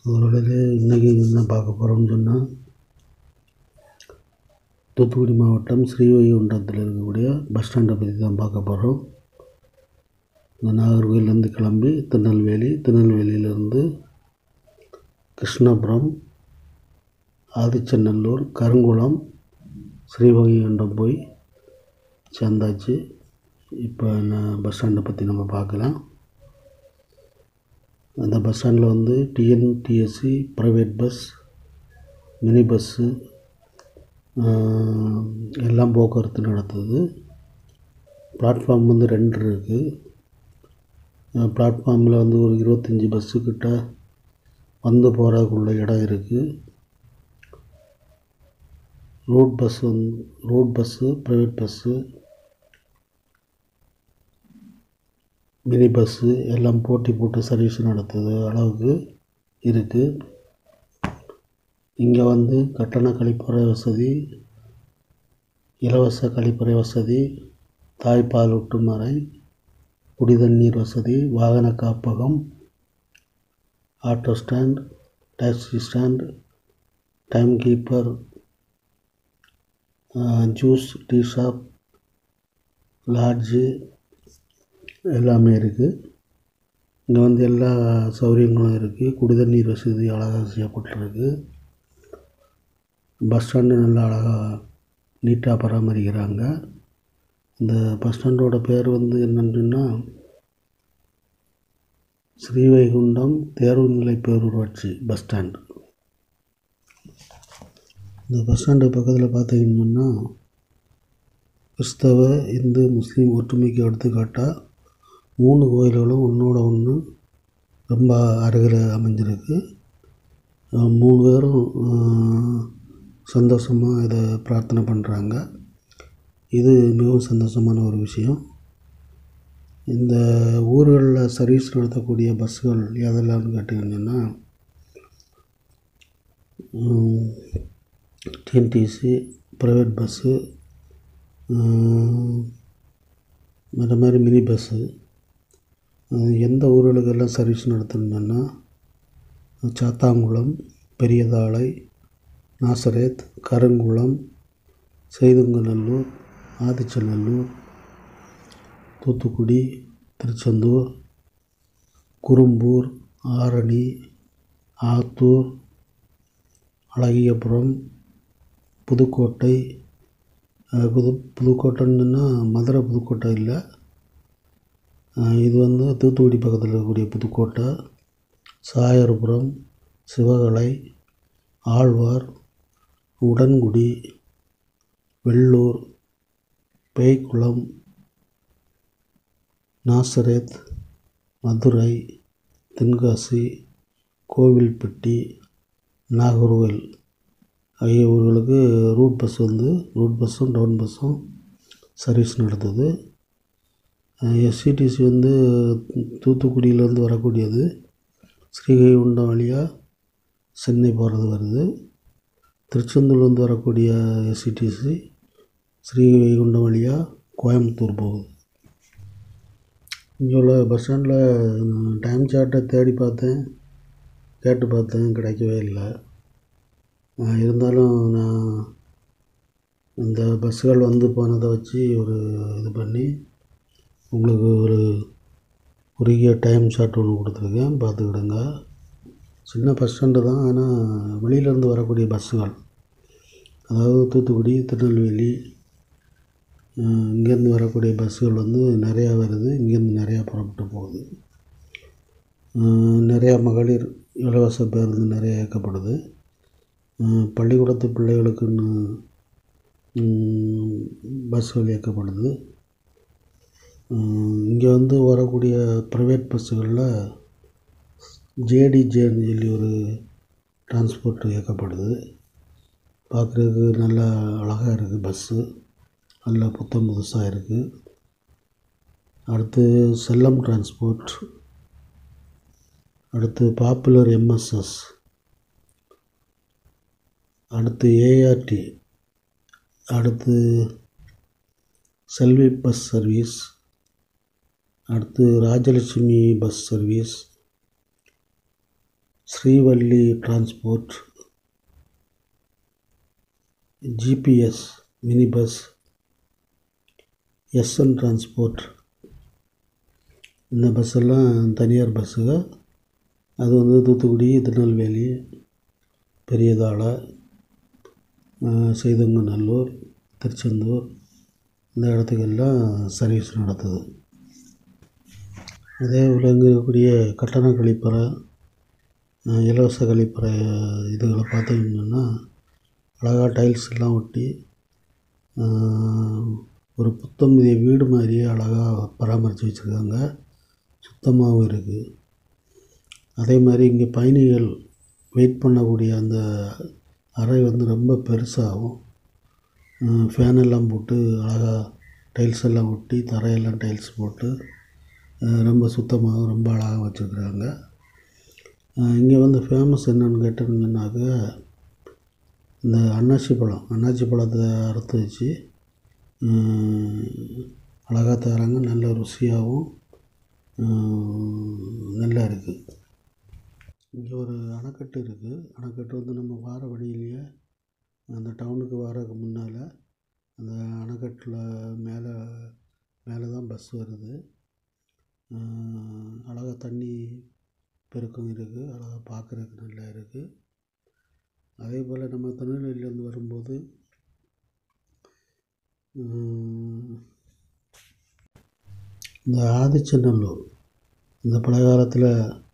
அதோடய இன்றைக்கி என்ன பார்க்க போகிறோம்னு சொன்னால் தூத்துக்குடி மாவட்டம் ஸ்ரீவைகுண்டத்தில் இருக்கக்கூடிய பஸ் ஸ்டாண்டை பற்றி தான் பார்க்க போகிறோம் இந்த நாகர்கோவிலேருந்து கிளம்பி திருநெல்வேலி திருநெல்வேலியிலேருந்து கிருஷ்ணபுரம் ஆதிச்சநல்லூர் கருங்குளம் ஸ்ரீவைகுண்டம் போய் சேர்ந்தாச்சு இப்போ நான் பஸ் ஸ்டாண்டை பற்றி நம்ம பார்க்கலாம் அந்த பஸ் ஸ்டாண்டில் வந்து TNTSC private bus mini bus எல்லாம் போக்குவரத்து நடத்துது பிளாட்ஃபார்ம் வந்து ரெண்டு இருக்குது பிளாட்ஃபார்மில் வந்து ஒரு இருபத்தஞ்சி பஸ்ஸுக்கிட்ட வந்து போகிறதுக்குள்ள இடம் இருக்குது ரூட் பஸ் வந்து route bus private bus mini bus எல்லாம் போட்டி போட்டு சர்வீஸ் நடத்துது அளவுக்கு இருக்குது இங்கே வந்து கட்டண கழிப்பறை வசதி இலவச கழிப்பறை வசதி தாய்ப்பால் ஊட்டும் அறை குடி தண்ணீர் வசதி வாகன காப்பகம் auto stand taxi stand time keeper juice tea shop lodge எல்லாமே இருக்குது இங்கே வந்து எல்லா சௌகரியங்களும் இருக்குது குடி தண்ணீர் வசதி அழகாக செய்யப்பட்டிருக்கு பஸ் ஸ்டாண்டு நல்லா அழகாக நீட்டாக பராமரிக்கிறாங்க இந்த பஸ் ஸ்டாண்டோட பேர் வந்து என்னன்னு சொன்னால் ஸ்ரீவைகுண்டம் தேர்வுநிலை பேரூராட்சி பஸ் ஸ்டாண்டு இந்த பஸ் ஸ்டாண்டு பக்கத்தில் பார்த்தீங்கன்னு சொன்னால் கிறிஸ்தவ இந்து முஸ்லீம் ஒற்றுமைக்கு எடுத்துக்காட்டாக மூணு கோயில்களும் ஒன்றோட ஒன்று ரொம்ப அருகில் அமைஞ்சிருக்கு மூணு பேரும் சந்தோஷமாக இதை பிரார்த்தனை பண்ணுறாங்க இது மிகவும் சந்தோஷமான ஒரு விஷயம் இந்த ஊர்களில் சர்வீஸ் நடத்தக்கூடிய பஸ்ஸுகள் எதெல்லாம்னு கேட்டிங்கன்னா டிஎன்டிசி ப்ரைவேட் பஸ்ஸு மற்ற மாதிரி மினி பஸ்ஸு எந்த ஊர்களுக்கெல்லாம் சர்வீஸ் நடத்தணுன்னா சாத்தாங்குளம் பெரியதாளை நாசரேத் கருங்குளம் செய்துங்கநல்லூர் ஆதிச்சநல்லூர் தூத்துக்குடி திருச்செந்தூர் குரும்பூர் ஆரணி ஆத்தூர் அழகியபுரம் புதுக்கோட்டை புது புதுக்கோட்டைன்னா மதுரை புதுக்கோட்டை இல்லை இது வந்து தூத்துக்குடி பக்கத்தில் இருக்கக்கூடிய புதுக்கோட்டை சாயர்புரம் சிவகலை ஆழ்வார் உடன்குடி வெள்ளூர் பேய்க்குளம் நாசரேத் மதுரை தென்காசி கோவில்பட்டி நாகர்கோவில் ஆகிய ஊர்களுக்கு ரூட் பஸ் வந்து ரூட் பஸ்ஸும் டவுன் பஸ்ஸும் சர்வீஸ் நடத்துது எஸ்சிடிசி வந்து தூத்துக்குடியிலேருந்து வரக்கூடியது ஸ்ரீவைகுண்டம் வழியாக சென்னை போகிறது வருது திருச்செந்தூர்லேருந்து வரக்கூடிய எஸ்சிடிசி ஸ்ரீவைகுண்டம் வழியாக கோயம்புத்தூர் போகுது இங்கே உள்ள பஸ் ஸ்டாண்டில் டைம் சார்ட்டை தேடி பார்த்தேன் கேட்டு பார்த்தேன் கிடைக்கவே இல்லை இருந்தாலும் நான் இந்த பஸ்ஸுகள் வந்து போனதை வச்சு ஒரு இது பண்ணி உங்களுக்கு ஒரு குறுகிய டைம் ஷாட் ஒன்று கொடுத்துருக்கேன் பார்த்துக்கிடுங்க சின்ன பஸ் ஸ்டாண்டு தான் ஆனால் வெளியிலேருந்து வரக்கூடிய பஸ்ஸுகள் அதாவது தூத்துக்குடி திருநெல்வேலி இங்கேருந்து வரக்கூடிய பஸ்ஸுகள் வந்து நிறையா வருது இங்கேருந்து நிறையா புறப்பட்டு போகுது நிறையா மகளிர் இலவச பேருந்து நிறைய இயக்கப்படுது பள்ளிக்கூடத்து பிள்ளைகளுக்குன்னு பஸ்ஸுகள் இயக்கப்படுது இங்கே வந்து வரக்கூடிய ப்ரைவேட் பஸ்ஸுகளில் ஜேடிஜேன்னு சொல்லி ஒரு டிரான்ஸ்போர்ட் இயக்கப்படுது பார்க்குறதுக்கு நல்லா அழகாக இருக்குது பஸ்ஸு நல்லா புத்தம் புதுசாக இருக்குது அடுத்து செல்லம் டிரான்ஸ்போர்ட் அடுத்து பாப்புலர் எம்எஸ்எஸ் அடுத்து ஏஆர்டி அடுத்து செல்வி பஸ் சர்வீஸ் அடுத்து Rajalakshmi bus service Srivalli transport GPS mini bus SN transport இந்த பஸ்ஸெல்லாம் தனியார் பஸ்ஸுங்க அது வந்து தூத்துக்குடி திருநெல்வேலி பெரியதாழை செய்தங்கநல்லூர் திருச்செந்தூர் இந்த இடத்துக்கெல்லாம் சர்வீஸ் நடத்துது அதே போல் இங்கே இருக்கக்கூடிய கட்டண கழிப்பறை இலவச கழிப்பறை இதுகளை பார்த்தீங்கன்னா அழகாக டைல்ஸ் எல்லாம் ஒட்டி ஒரு புத்தம் புதிய வீடு மாதிரியே அழகாக பராமரித்து வச்சுருக்காங்க சுத்தமாகவும் இருக்குது அதே மாதிரி இங்கே பயணிகள் வெயிட் பண்ணக்கூடிய அந்த அறை வந்து ரொம்ப பெருசாகவும் ஃபேன் எல்லாம் போட்டு அழகாக டைல்ஸ் எல்லாம் ஒட்டி தரையெல்லாம் டைல்ஸ் போட்டு ரொம்ப சுத்தமாக ரொம்ப அழகாக வச்சுருக்குறாங்க இங்கே வந்து ஃபேமஸ் என்னென்னு கேட்டிங்கன்னாக்க இந்த அன்னாசி பழம் அன்னாசி பழத்தை அறுத்து வச்சு அழகாக தராங்க நல்ல ருசியாகவும் நல்லா இருக்குது இங்கே ஒரு அணைக்கட்டு இருக்குது அணைக்கட்டு வந்து நம்ம வார வழியிலேயே அந்த டவுனுக்கு வரதுக்கு முன்னால் அந்த அணைக்கட்டில் மேலே மேலே தான் பஸ் வருது அழகாக தண்ணி பெருக்கம் இருக்குது அழகாக பார்க்குறதுக்கு நல்லா இருக்குது அதே போல் நம்ம திருநெல்வேலியிலேருந்து வரும்போது இந்த ஆதிச்சநல்லூர் இந்த பழைய காலத்தில்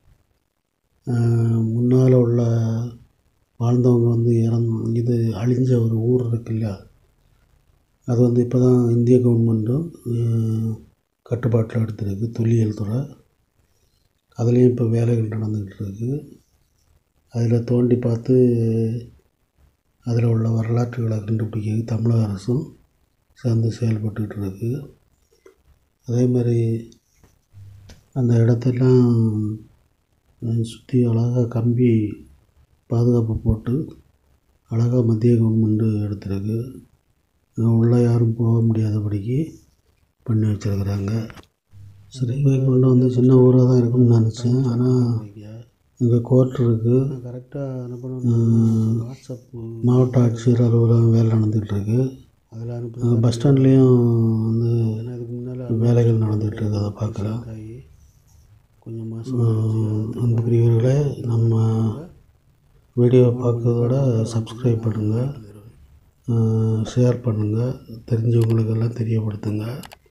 முன்னால் உள்ள வாழ்ந்தவங்க வந்து இறந்து இது அழிஞ்ச ஒரு ஊர் இருக்குல்ல அது வந்து இப்போ தான் இந்திய கவர்மெண்ட்டும் கட்டுப்பாட்டில் எடுத்திருக்கு தொல்லியல் துறை அதுலேயும் இப்போ வேலைகள் நடந்துக்கிட்டு இருக்குது அதில் தோண்டி பார்த்து அதில் உள்ள வரலாற்றுகளை கண்டுபிடிக்க தமிழக அரசும் சேர்ந்து செயல்பட்டுக்கிட்டு இருக்குது அதே மாதிரி அந்த இடத்தெல்லாம் சுற்றி அழகாக கம்பி பாதுகாப்பு போட்டு அழகாக மத்திய கவர்மெண்ட்டு எடுத்திருக்கு உள்ளே யாரும் போக முடியாதபடிக்கு பண்ணி வச்சுருக்குறாங்க ஸ்ரீவைகுண்டம் வந்து சின்ன ஊராக தான் இருக்கும்னு நினச்சேன் ஆனால் இங்கே கோர்ட் இருக்குது கரெக்டாக அனுப்பணும் வாட்ஸ்அப் மாவட்ட ஆட்சியர் அலுவலகம் வேலை நடந்துகிட்டு இருக்கு அதில் அனுப்பி பஸ் ஸ்டாண்ட்லேயும் வந்து வேலைகள் நடந்துகிட்டு இருக்கு அதை பார்க்குறேன் கொஞ்சம் மாதம் அன்புக்குரியவர்களே நம்ம வீடியோவை பார்க்கறதோட சப்ஸ்கிரைப் பண்ணுங்கள் ஷேர் பண்ணுங்கள் தெரிஞ்சவங்களுக்கெல்லாம் தெரியப்படுத்துங்க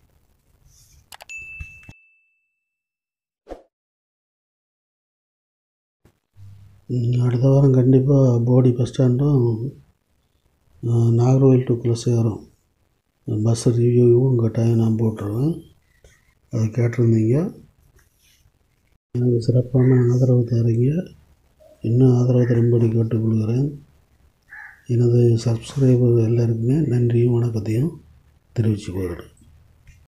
அடுத்த வாரம் கண்டிப்பாக போடி பஸ் ஸ்டாண்டும் நாகர்கோவில் டு குலசேகரம் பஸ் ரிவ்யூவும் கட்டாயம் நான் போட்டுருவேன் அதை கேட்டிருந்தீங்க எனக்கு சிறப்பான ஆதரவு தரீங்க இன்னும் ஆதரவு தரும்படி கேட்டுக்கொள்கிறேன் எனது சப்ஸ்கிரைபர் எல்லாருக்குமே நன்றியும் வணக்கத்தையும் தெரிவித்துக் கொள்கிறேன்